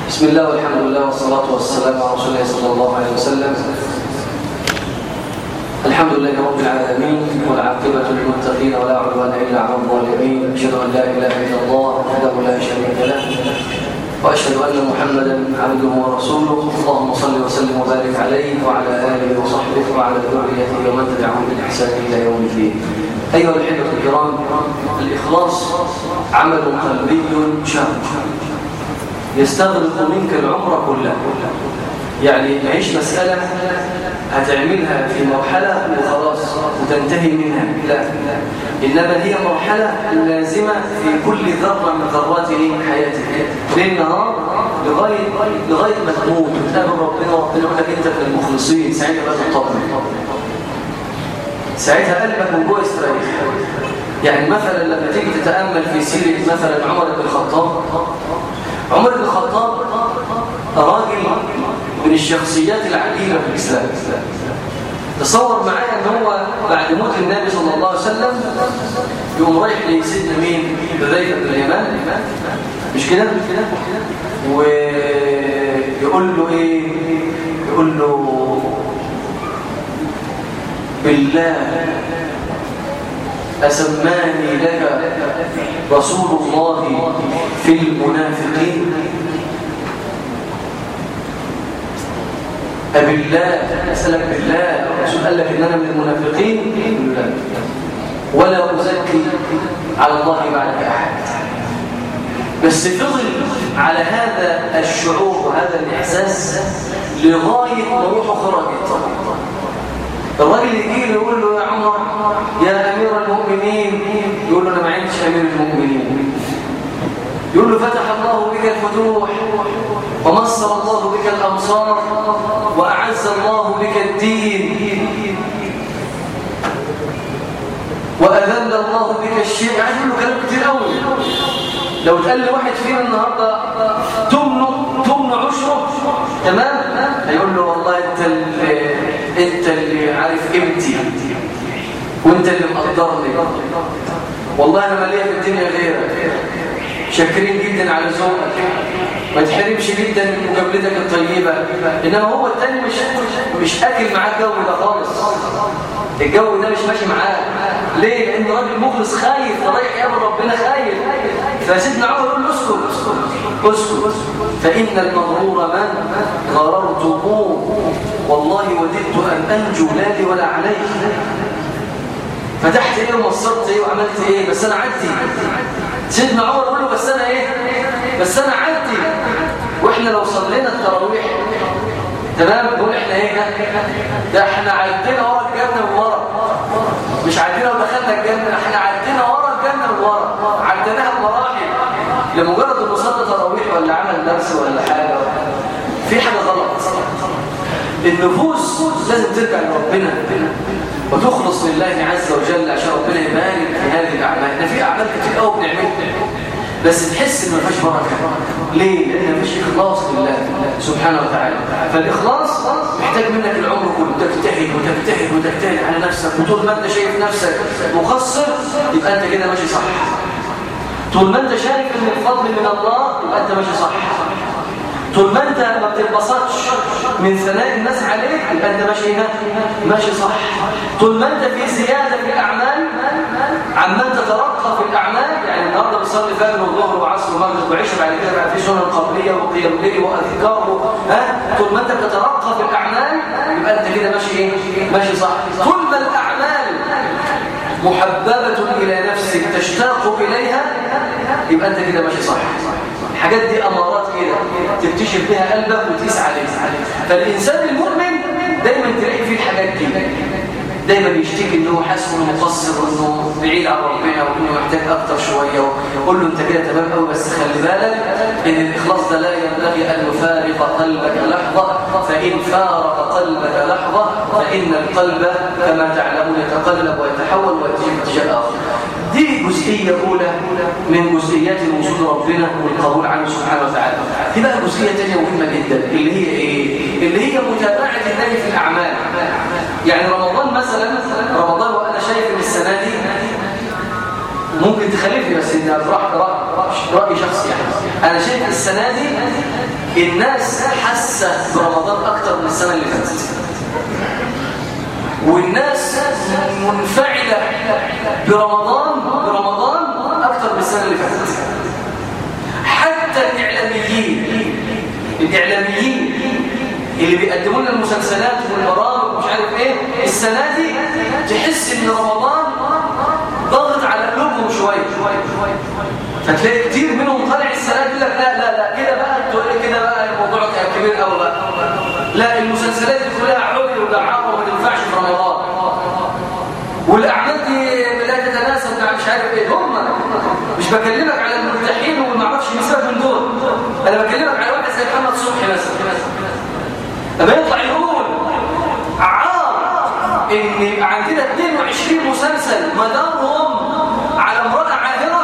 بسم الله والحمد لله والصلاة والسلام على رسول الله صلى الله عليه وسلم الحمد لله رب العالمين والعاقبة للمتقين ولا عدوان إلا على الظالمين أشهد أن لا إله إلا الله وحده لا شريك له وأشهد أن محمدا عبده ورسوله اللهم صل وسلم وبارك عليه وعلى آله وصحبه وعلى ذريته ومن تبعهم بالإحسان إلى يوم الدين أيها الأحبة الكرام الإخلاص عمل قلبي شاق يستغرق منك العمر كله يعني معيش مسألة هتعملها في مرحلة وخلاص وتنتهي منها لا إنما هي مرحلة لازمة في كل ذرة من ذرات حياتك ليل نهار لغاية لغاية ما تموت وتقابل ربنا وربنا يقول لك أنت من المخلصين ساعتها بقى تطمن ساعتها قلبك من جوه يستريح يعني مثلا لما تيجي تتأمل في سيرة مثلا عمر بن الخطاب عمر بن الخطاب راجل من الشخصيات العجيبة في الإسلام تصور معايا ان هو بعد موت النبي صلى الله عليه وسلم يقوم رايح لسيدنا مين حذيفه بن اليمان مش كده ويقول له ايه يقول له بالله أسماني لك رسول الله في المنافقين أبالله أسألك بالله الرسول قال لك إن أنا من المنافقين لا ولا أزكي على الله بعدك أحد بس فضل على هذا الشعور وهذا الإحساس لغاية ما روحه خرجت الراجل يجي له يقول له يا عمر يا أمير المؤمنين يقول له أنا ما عنديش أمير المؤمنين يقول له فتح الله بك الفتوح ومصر الله بك الأمصار وأعز الله بك الدين وأذل الله بك الشيء يعني يقول له كلام كتير قوي لو تقال لي واحد فينا النهارده تمنع تمنع عشره تمام هيقول له والله انت اللي انت اللي عارف قيمتي وانت اللي مقدرني والله انا ماليه في الدنيا غيرك شاكرين جدا على ذوقك ما تحرمش جدا من مجابلتك الطيبه انما هو الثاني مش مش اكل معاه الجو ده خالص الجو ده مش ماشي معاه ليه لان راجل مخلص خايف رايح يقابل ربنا خايف فسيدنا عمر يقول له اسكت اسكت فان المغرور من غررتموه والله وددت ان انجو لا لي ولا علي فتحت ايه ومصرت ايه وعملت ايه بس انا عدي سيدنا عمر يقول له بس انا ايه بس انا عدي واحنا لو صلينا التراويح تمام نقول احنا ايه ده احنا عدينا ورا الجنه من ورا مش عدينا ودخلنا الجنه احنا عدينا ورا الجنه من ورا عديناها بمراحل لمجرد انه صلى تراويح ولا عمل درس ولا حاجه في حاجه غلط النفوس لازم ترجع لربنا وتخلص لله عز وجل عشان ربنا يبارك في هذه الاعمال احنا في اعمال كتير قوي بنعملها بس تحس ان ما فيهاش بركه ليه لان ما فيش اخلاص لله سبحانه وتعالى فالاخلاص محتاج منك العمر كله تجتهد وتجتهد وتجتهد على نفسك وطول ما انت شايف نفسك مقصر يبقى انت كده ماشي صح طول ما انت شايف ان الفضل من الله يبقى انت ماشي صح طول ما انت ما بتتبسطش من ثناء الناس عليك يبقى انت ماشي هنا ماشي صح طول ما انت في زياده في الاعمال عمال تترقى في الاعمال يعني النهارده بتصلي فجر وظهر وعصر ومغرب وعشاء بعد كده بقى في سنن قبليه وقيام ليل واذكار ها طول ما انت بتترقى في الاعمال يبقى انت كده ماشي ايه ماشي صح طول ما الاعمال محببه الى نفسك تشتاق اليها يبقى انت كده ماشي صح الحاجات دي امارات كده تكتشف بها قلبك وتقيس عليها فالانسان المؤمن دايما تلاقي فيه الحاجات دي دايما يشتكي انه حاسس انه مقصر وانه بعيد عن ربنا وانه محتاج اكتر شويه وقول له انت كده تمام قوي بس خلي بالك ان الاخلاص ده لا ينبغي ان يفارق قلبك لحظه فان فارق قلبك لحظه فان القلب كما تعلمون يتقلب ويتحول ويتجه اتجاه اخر دي جزئيه اولى من جزئيات وجود ربنا والقبول عنه سبحانه وتعالى في بقى جزئيه ثانيه مهمه جدا اللي هي ايه اللي هي متابعه الله في الاعمال يعني رمضان مثلا رمضان وانا شايف ان السنه دي ممكن تخالفني بس اني افرح براء رأي شخصي يعني أنا شايف السنة دي الناس حاسة برمضان أكتر من السنة اللي فاتت والناس منفعلة برمضان برمضان أكتر من السنة اللي فاتت حتى الإعلاميين الإعلاميين اللي بيقدموا لنا المسلسلات والبرامج ومش عارف ايه السنة دي تحس ان رمضان ضغط على قلوبهم شوية فتلاقي كتير منهم طالع السنة دي يقول لك لا لا لا كده بقى انتوا ايه كده بقى الموضوع كبير قوي بقى لا المسلسلات دي كلها عري ودعاره وما تنفعش في رمضان والاعمال دي لا تتناسب مع مش عارف ايه هم مش بكلمك على المرتاحين وما اعرفش مسافه من دول انا بكلمك على واحد زي محمد صبحي مثلا لما يطلع يقول عار ان يبقى عندنا 22 مسلسل مدارهم على امراه عاهره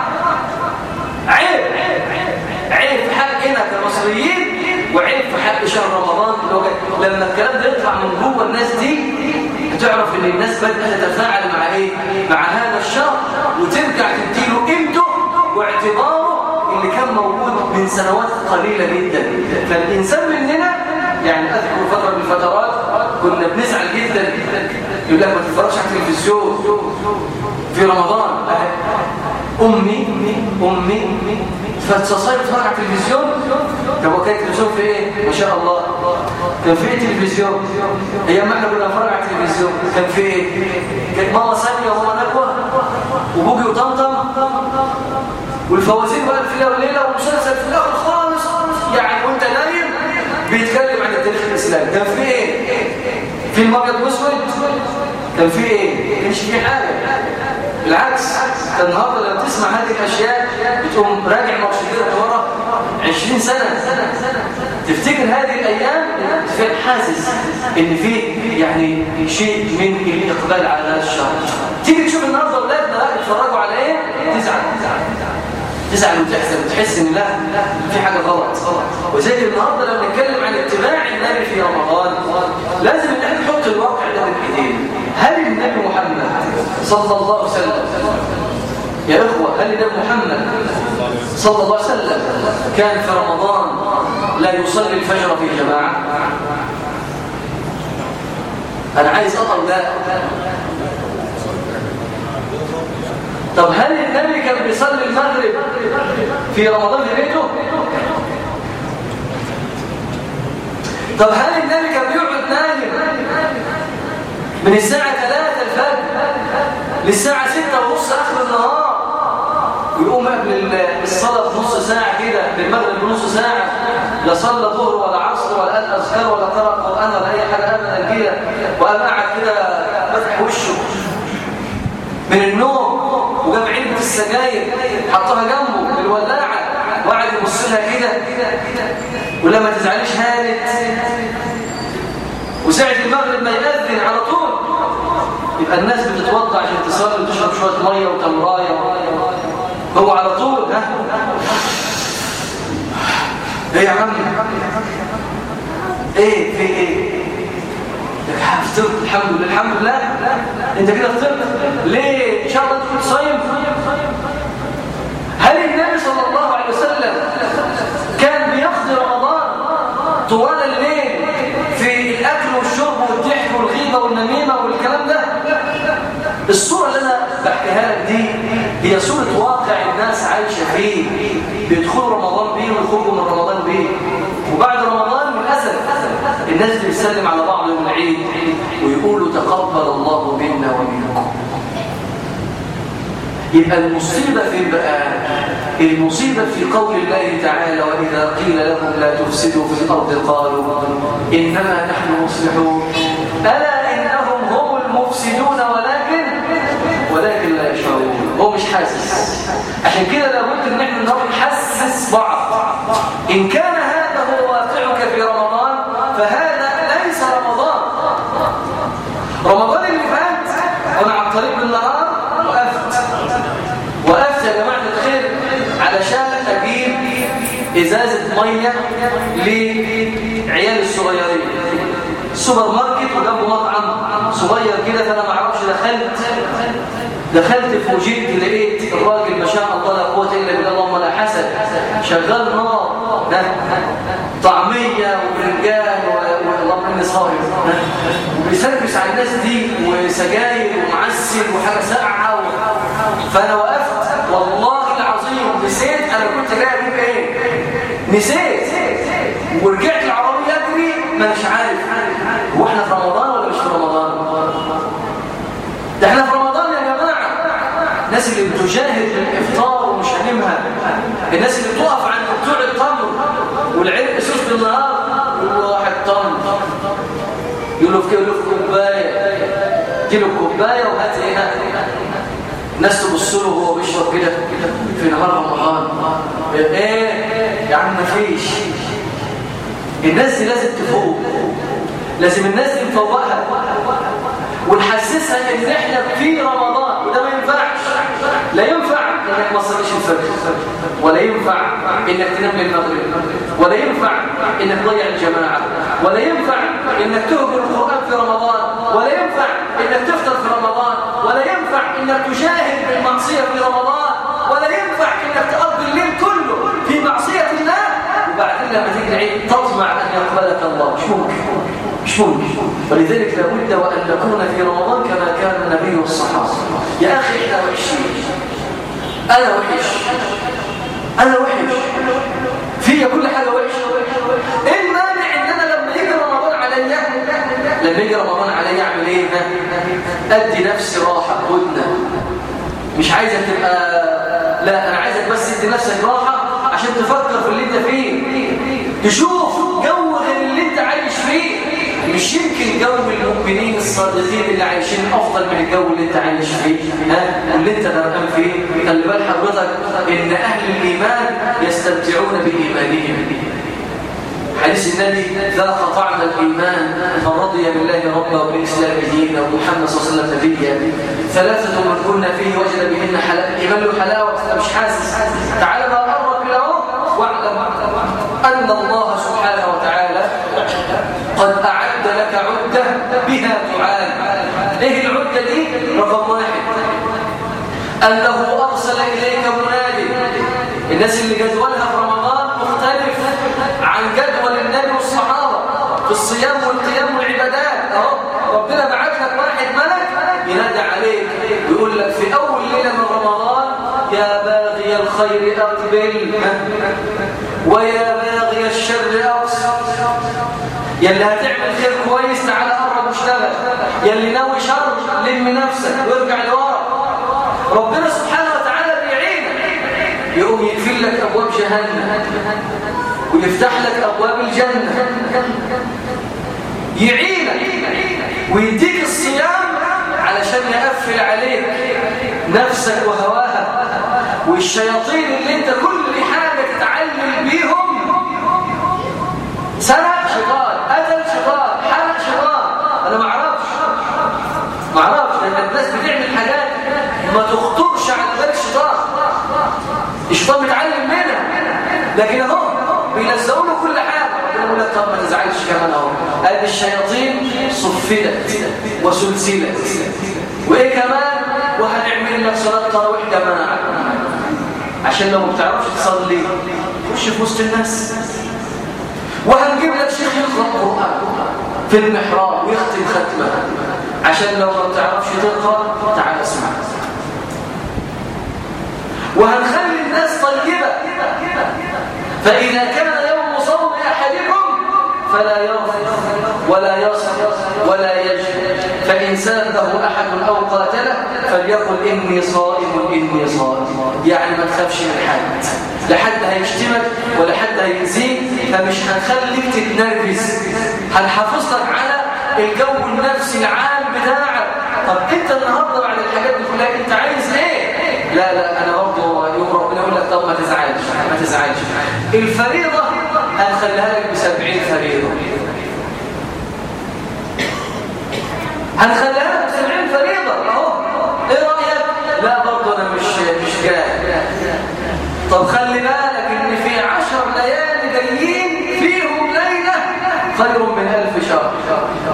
عيب عيب في حقنا كمصريين وعيب في حق شهر رمضان لما الكلام ده يطلع من جوه الناس دي هتعرف ان الناس بدأت تتفاعل مع ايه مع هذا الشهر وترجع تديله قيمته واعتباره اللي كان موجود من سنوات قليلة جدا فالإنسان مننا يعني أذكر فترة من الفترات كنا بنزعل جدا يقول لك ما تتفرجش على التلفزيون في رمضان أمي أمي فتصير تتفرج على التلفزيون طب وكان التلفزيون في ايه ما شاء الله كان في ايه تلفزيون ايام ما احنا كنا نتفرج على التلفزيون كان في ايه كانت ماما ساميه وماما نكوه وبوجي وطمطم والفوازير بقى في وليله ومسلسل في الاخر خالص يعني وانت نايم بيتكلم عن التاريخ الاسلامي كان في ايه في الابيض واسود كان في ايه مش في حاجه بالعكس النهارده لما تسمع هذه الاشياء بتقوم راجع مرشدين ورا 20 سنه تفتكر هذه الايام تفهم حاسس ان في يعني شيء من الاقبال على هذا الشهر تيجي تشوف النهارده اولادنا بيتفرجوا على ايه تزعل تزعل وتحزن وتحس ان لا في حاجه غلط وزي النهارده لما نتكلم عن اتباع النبي في رمضان لازم ان احنا نحط الواقع ده بين ايدينا هل النبي محمد صلى الله عليه وسلم يا اخوه هل النبي محمد صلى الله عليه وسلم كان في رمضان لا يصلي الفجر في جماعه انا عايز اطل ده طب هل النبي كان بيصلي المغرب في رمضان في بيته طب هل النبي كان بيقعد نايم من الساعة 3 الفجر للساعة 6 ونص آخر النهار ويقوم قبل الصلاة بنص ساعة كده بالمغرب بنص ساعة لا صلى ظهر ولا عصر ولا قال أذكار ولا قرأ قرآن ولا أي حاجة أبدا كده وقام قاعد كده فتح وشه من النوم وجاب علبة السجاير حطها جنبه بالولاعة وقعد يبص لها كده ولا ما تزعليش هانت وساعة المغرب ما يأذن على طول يبقى الناس بتتوضع عشان تصلي وتشرب شوية مية وتمراية هو على طول ها ايه يا عم ايه في ايه فطرت الحمد لله الحمد لله انت كده فطرت ليه ان شاء الله تكون صايم هل النبي صلى الله عليه وسلم كان بيقضي رمضان طوال الليل في الاكل والشرب والضحك والغيبه والنميمه والكلام ده الصوره اللي انا بحكيها لك دي هي صوره واقع الناس عايشه فيه بيدخلوا رمضان بيه ويخرجوا من رمضان بيه وبعد رمضان للاسف الناس بتسلم على بعض يوم العيد ويقولوا تقبل الله منا ومنكم يبقى المصيبة في بقى المصيبة في قول الله تعالى وإذا قيل لهم لا تفسدوا في الأرض قالوا إنما نحن مصلحون ألا إنهم هم المفسدون ولكن ولكن لا يشعرون هو مش حاسس عشان كده لابد ان احنا نروح نحسس بعض إن كان هذا هو واقعك في رمضان فهذا ليس رمضان رمضان اللي فات وانا على الطريق بالنهار وقفت وقفت يا جماعه الخير علشان اجيب ازازه ميه لعيال الصغيرين سوبر ماركت وجنبه مطعم صغير كده فانا ما اعرفش دخلت دخلت فوجئت لقيت الراجل ما شاء الله لا قوه الا بالله اللهم لا حسد شغال نار ده طعميه وبرنجان واللهم اني صايم وبيسرفس على الناس دي وسجاير ومعسل وحاجه ساقعه و... فانا وقفت والله العظيم نسيت انا كنت جاي اجيب ايه نسيت ورجعت العربيه اجري ما مش عارف هو احنا في رمضان ولا مش في رمضان ده احنا في رمضان يا جماعه الناس اللي بتجاهد الافطار ومش هنمها الناس اللي بتقف عند بتوع التمر والعرق سوس بالنهار واحد تمر يقول له في كيلو في كوبايه كيلو كوبايه وهات ايه هات الناس تبص له وهو بيشرب كده في نهار رمضان ايه يا عم مفيش الناس دي لازم تفوق لازم الناس دي نفوقها ونحسسها ان احنا في رمضان وده ما ينفعش لا ينفع انك ما تصليش الفجر ولا ينفع انك تنام للمغرب ولا ينفع انك تضيع الجماعه ولا ينفع انك تهجر القران في رمضان ولا ينفع انك تفطر في رمضان ولا ينفع انك تجاهد بالمعصيه في رمضان ولا ينفع انك تقضي الليل كله في معصيه الله وبعدين لما تيجي العيد تطمع ان يقبلك الله مش ممكن مش ممكن ولذلك لابد وان نكون في رمضان كما كان النبي والصحابه يا اخي احنا وحشين انا وحش انا وحش فيا كل حاجه وحشه ايه المانع ان انا لما يجي رمضان عليا لما يجي رمضان عليا اعمل ايه ادي نفسي راحه هدنه مش عايزك تبقى لا انا عايزك بس تدي نفسك راحه عشان تفكر في اللي انت فيه تشوف جو غير اللي انت عايش فيه مش يمكن جو المؤمنين الصادقين اللي عايشين افضل من الجو اللي انت عايش فيه ها واللي انت غرقان فيه خلي بال حضرتك ان اهل الايمان يستمتعون بايمانهم حديث النبي ذاق طعم الايمان من رضي بالله ربا وبالاسلام دينا ومحمد صلى الله عليه وسلم نبيا ثلاثه من كنا فيه وجد بهن حلاوه الايمان له حلاوه مش حاسس تعال بقى قرب كده اهو واعلم ان الله سبحانه وتعالى قد اعد لك عده بها تعان ايه العده دي رقم واحد انه ارسل اليك منادي الناس اللي جدولها في رمضان مختلف عن جدول النبي والصحابه في الصيام والقيام والعبادات اهو ربنا بعت لك واحد ملك ينادي عليك ويقول لك في اول ليله من رمضان يا باغي الخير اقبل ويا باغي الشر اقصر يلي هتعمل خير كويس تعالى قرب واشتغل يلي ناوي شر لم نفسك وارجع لورا ربنا سبحانه وتعالى بيعينك يقوم يقفل لك ابواب جهنم ويفتح لك ابواب الجنه يعينك ويديك الصيام علشان يقفل عليك نفسك وهواها والشياطين اللي انت كل حاجه تتعلم بيهم سرق شيطان قتل شيطان حرق شيطان انا ما اعرفش ما اعرفش لان الناس بتعمل حاجات ما تخطرش على بال الشيطان الشيطان بيتعلم منها لكن اهو بيلزقوا له كل حاجه ربنا يقول لك طب ما تزعلش كمان اهو ادي الشياطين صفلت وسلسلت وايه كمان وهنعمل لك صلاه تراويح جماعه عشان لو ما بتعرفش تصلي خش في وسط الناس وهنجيب لك شيخ يقرا قران في المحراب ويختم ختمه عشان لو ما بتعرفش تقرا تعال اسمع وهنخلي الناس طيبه فاذا كان يوم صوم احدكم فلا يرفض ولا يصل ولا يجد فان سابه احد او قاتله فليقل اني صائم اني صائم يعني ما تخافش من حد لا حد هيشتمك ولا حد هيأذيك فمش هنخليك تتنرفز هنحافظ لك على الجو النفسي العام بتاعك طب انت النهارده بعد الحاجات دي كلها انت عايز ايه لا لا انا برضه يوم ربنا يقول لك طب ما تزعلش ما تزعلش الفريضه هنخليها لك ب 70 فريضه هنخليها لك ب 70 فريضه اهو ايه رايك لا برضه انا مش مش جاي طب خلي بالك ان في عشر ليالي جايين فيهم ليله خير من ألف شهر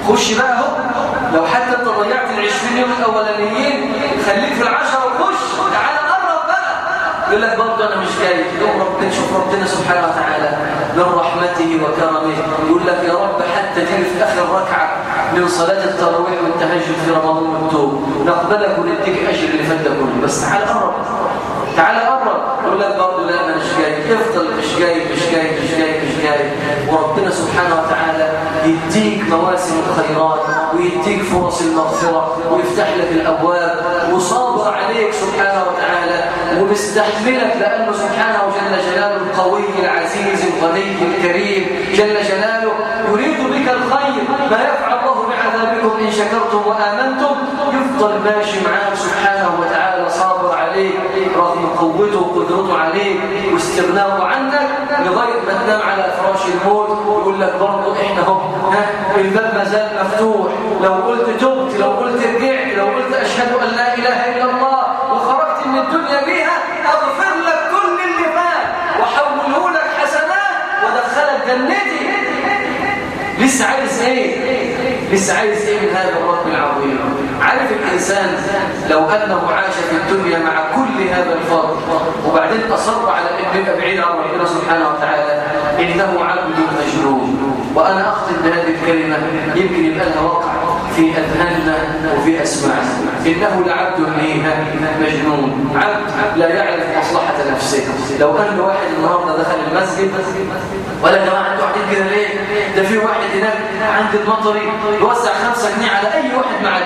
خش بقى اهو لو حتى انت ضيعت ال 20 يوم الاولانيين خليك في العشرة وخش تعالى قرب بقى يقول لك برضه انا مش جاي يوم ربنا شوف ربنا سبحانه وتعالى من رحمته وكرمه يقول لك يا رب حتى تيجي في اخر ركعه من صلاه التراويح والتهجد في رمضان والتوب نقبلك ونديك اجر اللي فات ده كله بس تعالى قرب تعالى قرب يقول لك برضه لا انا مش جاي افضل مش جاي مش جاي مش جاي مش جاي وربنا سبحانه وتعالى يديك مواسم الخيرات ويديك فرص المغفره ويفتح لك الابواب وصابر عليك سبحانه وتعالى ومستحملك لانه سبحانه جل جلاله القوي العزيز الغني الكريم جل جلاله يريد بك الخير ما يفعل الله بعذابكم ان شكرتم وامنتم يفضل ماشي معاك سبحانه وتعالى صابر عليك رغم قوته وقدرته عليك واستغناؤه عنك لغايه ما تنام على فراش الموت ويقول لك برضه احنا اهو الباب ما زال مفتوح لو قلت تبت لو قلت رجعت لو قلت اشهد ان لا اله الا الله وخرجت من الدنيا بها اغفر لك كل اللي فات واحوله لك حسنات وادخلك جنتي لسه عايز ايه لسه عايز ايه من هذا الرب العظيم عارف الانسان لو انه عاش في الدنيا مع كل هذا الفضل وبعدين اصر على ان يبقى بعيد عن ربنا سبحانه وتعالى انه عبد مجنون وانا اختم بهذه الكلمه يمكن يبقى لها وقع في اذهاننا وفي اسماعنا انه لعبد ليها مجنون عبد لا يعرف مصلحه نفسه لو ان واحد النهارده دخل المسجد ولا يا جماعه انتوا قاعدين كده ليه ده في واحد هناك عند المطري يوزع خمسة جنيه على اي واحد معدي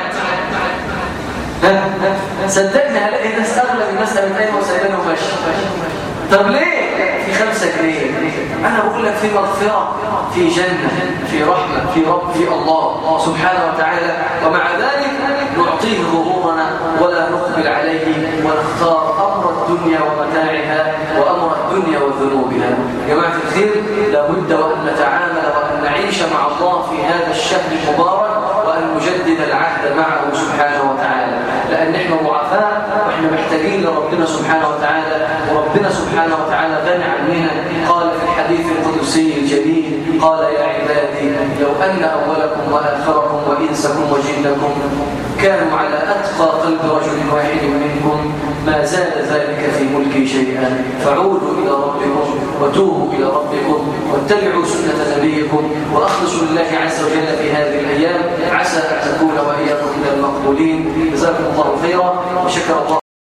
صدقني هلاقي ناس اغلب الناس قامت قايمه وسايبانه وماشي طب ليه في خمسة جنيه انا بقول لك في مغفره في جنه في رحمه في رب في الله سبحانه وتعالى ومع ذلك نعطيه ظهورنا ولا نقبل عليه ونختار امر الدنيا ومتاعها وامر الدنيا وذنوبها جماعه الخير لابد وان نتعامل وان نعيش مع الله في هذا الشهر المبارك وان نجدد العهد معه سبحانه وتعالى لان احنا ضعفاء واحنا محتاجين لربنا سبحانه وتعالى وربنا سبحانه وتعالى غني عننا قال في الحديث القدسي الجليل قال يا عبادي لو ان اولكم واخركم وانسكم وجنكم كانوا على اتقى قلب رجل واحد منكم ما زاد ذلك في ملكي شيئا فعودوا الى ربكم وتوبوا الى ربكم واتبعوا سنه نبيكم واخلصوا لله عز وجل في هذه الايام عسى ان تكون واياكم من المقبولين جزاكم الله خيرا وشكر الله